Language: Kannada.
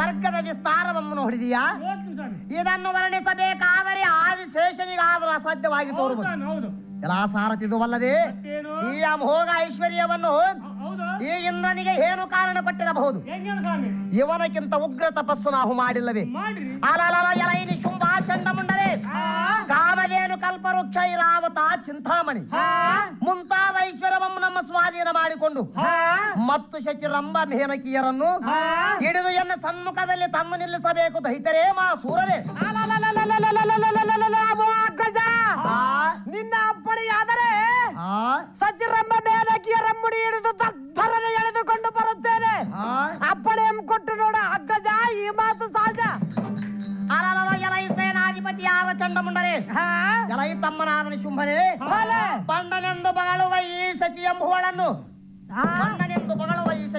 ಸ್ವರ್ಗದ ವಿಸ್ತಾರವನ್ನು ನೋಡಿದೀಯಾ ನೋಡ್ತೀನಿ ಸ್ವಾಮಿ ಇದನ್ನು ವರ್ಣಿಸಬೇಕಾದರೆ ಆದಿಶೇಷನಿಗಾದರೂ ಅಸಾಧ್ಯವಾಗಿ ಹೌದು ತೋರುವುದು ಸ್ವಾಮಿ ಹೌದು ಎಲ್ಲ ಸಾರಥಿದುವಲ್ಲದೆ ಮತ್ತೇನು ಈ ಅಮೋಘ ಐಶ್ವರ್ಯವನ್ನು ಹ- ಹೌದು ಈ ಇಂದ್ರನಿಗೆ ಏನು ಕಾರಣ ಕೊಟ್ಟಿರಬಹುದು ಹೆಂಗೇನು ಸ್ವಾಮಿ ಇವನಕ್ಕಿಂತ ಉಗ್ರ ತಪಸ್ಸು ನಾವು ಮಾಡಿಲ್ಲವೇ ಮಾಡ್ರಿ ಅಲಲಲ ಎಲೈನಿ ಶುಂಭ ಚಂಡಮುಂಡರೇ ಕಾಮಧೇನು ಕಲ್ಪವೃಕ್ಷ ಇರಾವತ ಚಿಂತಾಮಣಿ ಮುಂತಾದ ಐಶ್ವರ್ಯವನ್ನು ನಮ್ಮ ಸ್ವಾಧೀನ ಮಾಡಿಕೊಂಡು ಮತ್ತು ಶಚಿರಂಬ ಮೇನಕಿಯರನ್ನು ಹಿಡಿದು ಎನ್ನ ಸನ್ಮುಖದಲ್ಲಿ ತಂದು ನಿಲ್ಲಿಸಬೇಕು ದಹಿತರೇ ಮಾ ಸೂರರೇ ಆ, ನಿನ್ನ ಅಪ್ಪಣೆಯಾದರೆ ಆ, ಸಜ್ಜರಂಬ ಮೇಲಕಿಯರ ಮುಡಿ ಹಿಡಿದು ದರ್ಧರನೆ ಎಳೆದುಕೊಂಡು ಬರುತ್ತೇನೆ ಆ. ಅಪ್ಪಣೆ ಕೊಟ್ಟು ನೋಡ ಅಗ್ಗಜ ಈ ಮಾತು ಸಹಜ ಅಲಲಲ ಎಲೈ ಸೇನಾಧಿಪತಿಯಾದ ಚಂಡಮುಂಡರೇ ಹಾ? ಎಲೈ ತಮ್ಮನಾದನ ಶುಂಭನೇ ಭಲೆ. ಬಂಡನೆಂದು ಬಾಳುವ ಈ ಸಚಿ ಎಂಬುವಳನ್ನು ಹಾ? ಬಣ್ಣ